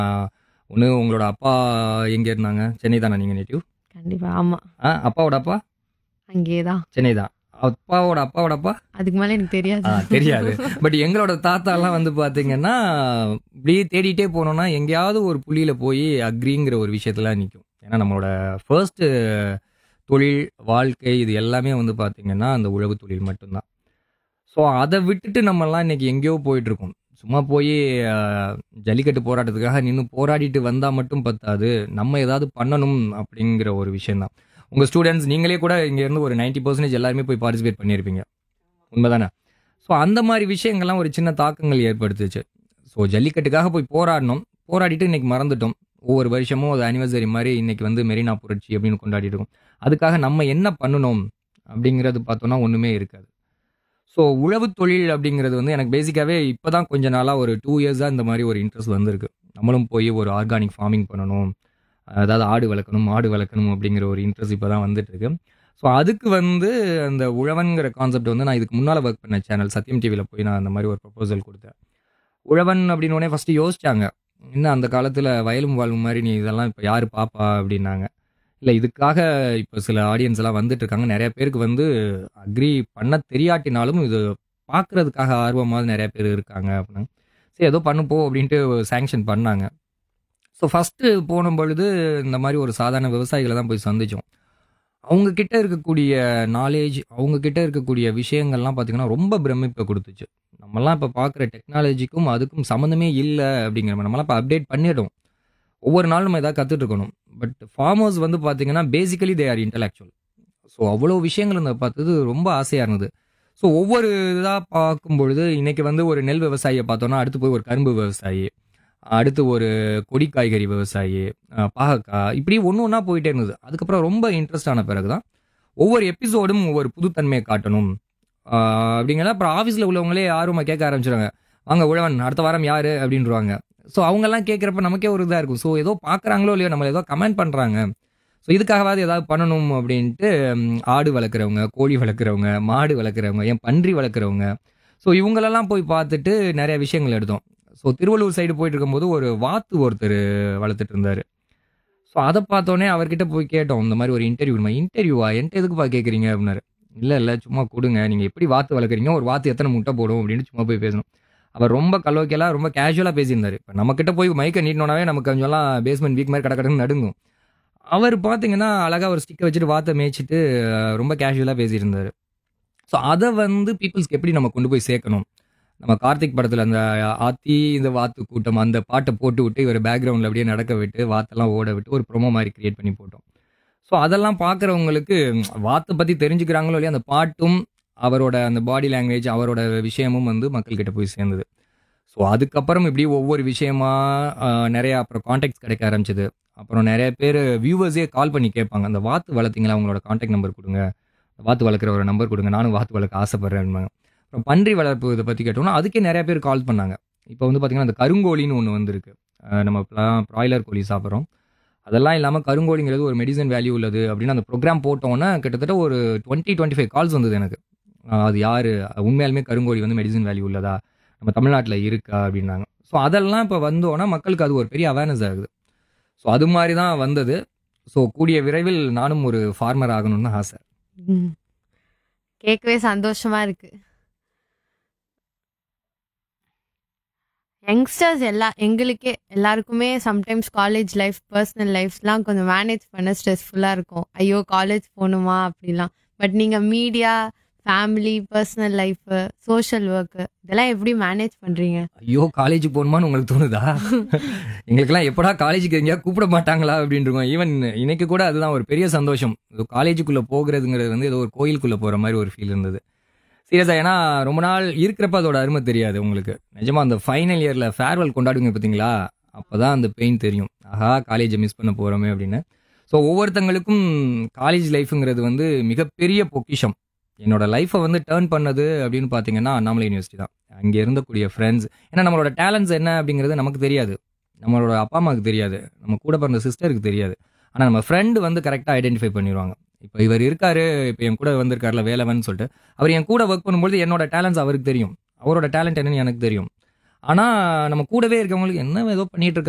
ஒன்று உங்களோட அப்பா எங்கே இருந்தாங்க சென்னை தானே நீங்கள் நேட்டிவ் கண்டிப்பா ஆமா ஆ அப்பாவோட அப்பா அங்கேதான் சென்னை தான் அப்பாவோட அப்பாவோட அப்பா அதுக்கு மேல எனக்கு தெரியாது ஆ, தெரியாது பட் எங்களோட தாத்தாலாம் வந்து பாத்தீங்கன்னா இப்படியே தேடிட்டே போனோம்னா எங்கேயாவது ஒரு புள்ளியில போய் அக்ரிங்கிற ஒரு விஷயத்துல நிற்கும் ஏன்னா நம்மளோட ஃபர்ஸ்ட் தொழில் வாழ்க்கை இது எல்லாமே வந்து பாத்தீங்கன்னா அந்த உழவு தொழில் மட்டும்தான் ஸோ அதை விட்டுட்டு நம்மலாம் இன்னைக்கு எங்கேயோ போயிட்டு இருக்கோம் சும்மா போய் ஜல்லிக்கட்டு போராட்டத்துக்காக நின்று போராடிட்டு வந்தால் மட்டும் பத்தாது நம்ம ஏதாவது பண்ணணும் அப்படிங்கிற ஒரு விஷயம்தான் உங்கள் ஸ்டூடெண்ட்ஸ் நீங்களே கூட இங்கேருந்து ஒரு 90% பர்சன்டேஜ் எல்லாருமே போய் பார்ட்டிசிபேட் பண்ணியிருப்பீங்க உண்மைதானே ஸோ அந்த மாதிரி விஷயங்கள்லாம் ஒரு சின்ன தாக்கங்கள் ஏற்படுத்துச்சு ஸோ ஜல்லிக்கட்டுக்காக போய் போராடணும் போராடிட்டு இன்னைக்கு மறந்துட்டோம் ஒவ்வொரு வருஷமும் அது அனிவர்சரி மாதிரி இன்னைக்கு வந்து மெரினா புரட்சி அப்படின்னு கொண்டாடிட்டு இருக்கோம் அதுக்காக நம்ம என்ன பண்ணணும் அப்படிங்கிறது பார்த்தோம்னா ஒன்றுமே இருக்காது ஸோ உழவு தொழில் அப்படிங்கிறது வந்து எனக்கு பேசிக்காகவே இப்போ தான் கொஞ்ச நாளாக ஒரு டூ இயர்ஸாக இந்த மாதிரி ஒரு இன்ட்ரெஸ்ட் வந்திருக்கு நம்மளும் போய் ஒரு ஆர்கானிக் ஃபார்மிங் பண்ணணும் அதாவது ஆடு வளர்க்கணும் மாடு வளர்க்கணும் அப்படிங்கிற ஒரு இன்ட்ரெஸ்ட் இப்போ தான் வந்துட்டு இருக்கு ஸோ அதுக்கு வந்து அந்த உழவன்கிற கான்செப்ட் வந்து நான் இதுக்கு முன்னால் ஒர்க் பண்ண சேனல் சத்யம் டிவியில் போய் நான் அந்த மாதிரி ஒரு ப்ரப்போசல் கொடுத்தேன் உழவன் அப்படின்னு உடனே ஃபஸ்ட்டு யோசிச்சாங்க இன்னும் அந்த காலத்தில் வயலும் வாழும் மாதிரி நீ இதெல்லாம் இப்போ யார் பாப்பா அப்படின்னாங்க இல்லை இதுக்காக இப்போ சில ஆடியன்ஸ் எல்லாம் வந்துட்டு இருக்காங்க நிறைய பேருக்கு வந்து அக்ரி பண்ண தெரியாட்டினாலும் இது பார்க்கறதுக்காக ஆர்வமாக நிறைய பேர் இருக்காங்க அப்படின்னா சரி ஏதோ பண்ணு போ அப்படின்ட்டு சேங்ஷன் பண்ணாங்க ஸோ ஃபஸ்ட்டு போன பொழுது இந்த மாதிரி ஒரு சாதாரண விவசாயிகளை தான் போய் சந்திச்சோம் அவங்க கிட்ட இருக்கக்கூடிய நாலேஜ் அவங்க கிட்ட இருக்கக்கூடிய விஷயங்கள்லாம் பார்த்தீங்கன்னா ரொம்ப பிரமிப்பை கொடுத்துச்சு நம்மலாம் இப்போ பார்க்குற டெக்னாலஜிக்கும் அதுக்கும் சம்மந்தமே இல்லை அப்படிங்கிற மாதிரி நம்மலாம் இப்போ அப்டேட் பண்ணிடும் ஒவ்வொரு நாளும் நம்ம எதாவது கற்றுட்டு இருக்கணும் பட் ஃபார்மர்ஸ் வந்து பார்த்தீங்கன்னா basically they are intellectual so அவ்வளோ விஷயங்கள் இந்த பார்த்தது ரொம்ப ஆசையாக இருந்தது ஸோ ஒவ்வொரு இதாக பார்க்கும்பொழுது இன்னைக்கு வந்து ஒரு நெல் விவசாயியை பார்த்தோன்னா அடுத்து போய் ஒரு கரும்பு விவசாயி அடுத்து ஒரு கொடி காய்கறி விவசாயி அஹ் பாகக்காய் இப்படி ஒன்று ஒன்றா போயிட்டே இருந்தது அதுக்கப்புறம் ரொம்ப இன்ட்ரெஸ்ட் ஆன பிறகு தான் ஒவ்வொரு எபிசோடும் ஒவ்வொரு புதுத்தன்மையை காட்டணும் ஆஹ் அப்படிங்கிற அப்புறம் ஆஃபீஸில் உள்ளவங்களே ஆர்வமாக கேட்க ஆரம்பிச்சிடுவாங்க வாங்க உழவன் அடுத்த வாரம் யாரு அப்படின்றவாங்க ஸோ அவங்கெல்லாம் கேட்குறப்ப நமக்கே ஒரு இதாக இருக்கும் ஸோ ஏதோ பார்க்குறாங்களோ இல்லையோ நம்மளை ஏதோ கமெண்ட் பண்ணுறாங்க ஸோ இதுக்காகவாது ஏதாவது பண்ணணும் அப்படின்ட்டு ம், ஆடு வளர்க்குறவங்க கோழி வளர்க்குறவங்க மாடு வளர்க்குறவங்க ஏன் பன்றி வளர்க்குறவங்க ஸோ இவங்களெல்லாம் போய் பார்த்துட்டு நிறைய விஷயங்கள் எடுத்தோம் ஸோ திருவள்ளூர் சைடு போயிட்டு இருக்கும்போது ஒரு வாத்து ஒருத்தர் வளர்த்துட்டு இருந்தார் ஸோ அதை பார்த்தோன்னே அவர்கிட்ட போய் கேட்டோம் இந்த மாதிரி ஒரு இன்டர்வியூ இன்டர்வியூவா என்கிட்ட எதுக்குப்பா கேட்குறீங்க அப்படின்னாரு இல்லை இல்லை சும்மா கொடுங்க நீங்கள் எப்படி வாத்து வளர்க்குறீங்க ஒரு வாத்து எத்தனை முட்டை போடும் அப்படின்னு சும்மா போய் பேசணும் அவர் ரொம்ப கலோக்கியலாக ரொம்ப கேஷுவலாக பேசியிருந்தாரு இப்போ நம்மக்கிட்ட போய் மைக்கை நீட்டினோனாவே நமக்கு கொஞ்சம்லாம் பேஸ்மெண்ட் வீக் மாதிரி கடை கடன்னு நடுங்கும் அவர் பார்த்தீங்கன்னா அழகாக ஒரு ஸ்டிக்கை வச்சுட்டு வாத்தை மேய்ச்சிட்டு அஹ், ரொம்ப கேஷுவலாக பேசியிருந்தார் ஸோ அதை வந்து பீப்புள்ஸ்க்கு எப்படி நம்ம கொண்டு போய் சேர்க்கணும் நம்ம கார்த்திக் படத்தில் அந்த ஆத்தி இந்த வாத்து கூட்டம் அந்த பாட்டை போட்டு விட்டு இவர் பேக்ரவுண்டில் அப்படியே நடக்க விட்டு வாத்தெல்லாம் ஓட விட்டு ஒரு ப்ரோமோ மாதிரி கிரியேட் பண்ணி போட்டோம் ஸோ அதெல்லாம் பார்க்குறவங்களுக்கு வாத்தை பற்றி தெரிஞ்சுக்கிறாங்களோ இல்லையா அந்த பாட்டும் அவரோட அந்த பாடி லாங்குவேஜ் அவரோட விஷயமும் வந்து மக்கள்கிட்ட போய் சேர்ந்தது ஸோ அதுக்கப்புறம் இப்படி ஒவ்வொரு விஷயமா ஆஹ், நிறைய அப்புறம் காண்டாக்ட்ஸ் கிடைக்க ஆரம்பிச்சது அப்புறம் நிறைய பேர் வியூவர்ஸே கால் பண்ணி கேட்பாங்க அந்த வாத்து வளர்த்தீங்களா அவங்களோட காண்டாக்ட் நம்பர் கொடுங்க வாத்து வளர்க்குற ஒரு நம்பர் கொடுங்க நானும் வாத்து வளர்க்க ஆசைப்படுறேன் அப்புறம் பன்றி வளர்ப்பு இதை பற்றி கேட்டோம்னா அதுக்கே நிறைய பேர் கால் பண்ணாங்க இப்போ வந்து பார்த்தீங்கன்னா அந்த கருங்கோழின்னு ஒன்று வந்திருக்கு அஹ் நம்ம ப்ராய்லர் கோழி சாப்பிட்றோம் அதெல்லாம் இல்லாமல் கருங்கோழிங்கிறது ஒரு மெடிசன் வேல்யூ உள்ளது அப்படின்னு அந்த ப்ரோக்ராம் போட்டோன்னே கிட்டத்தட்ட ஒரு டுவெண்ட்டி டுவெண்ட்டி ஃபைவ் கால்ஸ் வந்தது எனக்கு அஹ் அது யார் உண்மையாலுமே கருங்கோழி வந்து மெடிசன் வேல்யூ உள்ளதா நம்ம தமிழ்நாட்டில் இருக்கா அப்படின்னாங்க ஸோ அதெல்லாம் இப்போ வந்தோன்னா மக்களுக்கு அது ஒரு பெரிய அவேர்னஸ் ஆகுது ஸோ அது மாதிரி தான் வந்தது ஸோ கூடிய விரைவில் நானும் ஒரு ஃபார்மர் ஆகணும்னு ஆசை ம். கேட்கவே சந்தோஷமா இருக்கு யங்ஸ்டர்ஸ் எல்லா எங்களுக்கே எல்லாருக்குமே சம்டைம்ஸ் காலேஜ் லைஃப் பர்சனல் லைஃப்ஸ்லாம் கொஞ்சம் மேனேஜ் பண்ண ஸ்ட்ரெஸ்ஃபுல்லாக இருக்கும் ஐயோ காலேஜ் போகணுமா அப்படிலாம் பட் நீங்கள் media family personal life social work இதெல்லாம் எப்படி மேனேஜ் பண்ணுறீங்க ஐயோ காலேஜ் போகணுமான்னு உங்களுக்கு தோணுதா எங்களுக்கெல்லாம் எப்படா காலேஜுக்கு எங்கேயா கூப்பிட மாட்டாங்களா அப்படின்றோம் ஈவன் இன்னைக்கு கூட அதுதான் ஒரு பெரிய சந்தோஷம் ஏதோ காலேஜுக்குள்ள போகிறதுங்கிறது வந்து ஏதோ ஒரு கோயிலுக்குள்ள போற மாதிரி ஒரு ஃபீல் இருந்தது சீரியஸா ஏன்னா ரொம்ப நாள் இருக்கிறப்ப அதோட அருமை தெரியாது உங்களுக்கு நிஜமா அந்த ஃபைனல் இயர்ல ஃபேர்வெல் கொண்டாடுங்க பார்த்தீங்களா அப்பதான் அந்த பெயின் தெரியும் ஆஹா காலேஜை மிஸ் பண்ண போறோமே அப்படின்னு ஸோ ஒவ்வொருத்தங்களுக்கும் காலேஜ் லைஃப்ங்கிறது வந்து மிகப்பெரிய பொக்கிஷம் என்னோட லைஃப்பை வந்து டேர்ன் பண்ணது அப்படின்னு பார்த்தீங்கன்னா அண்ணாமலை யூனிவர்சிட்டி தான் அங்கே இருந்தக்கூடிய ஃப்ரெண்ட்ஸ் ஏன்னா நம்மளோட டேலண்ட்ஸ் என்ன அப்படிங்கிறது நமக்கு தெரியாது நம்மளோட அப்பா அம்மாவுக்கு தெரியாது நம்ம கூட பிறந்த சிஸ்டருக்கு தெரியாது ஆனால் நம்ம ஃப்ரெண்டு வந்து கரெக்டாக ஐடென்டிஃபை பண்ணிடுவாங்க இப்போ இவர் இருக்காரு இப்போ என் கூட வந்திருக்காருல வேலவன் சொல்லிட்டு அவர் என் கூட ஒர்க் பண்ணும்போது என்னோட டேலண்ட்ஸ் அவருக்கு தெரியும் அவரோட டேலண்ட் என்னன்னு எனக்கு தெரியும் ஆனால் நம்ம கூடவே இருக்கவங்களுக்கு என்ன ஏதோ பண்ணிட்டு இருக்காரு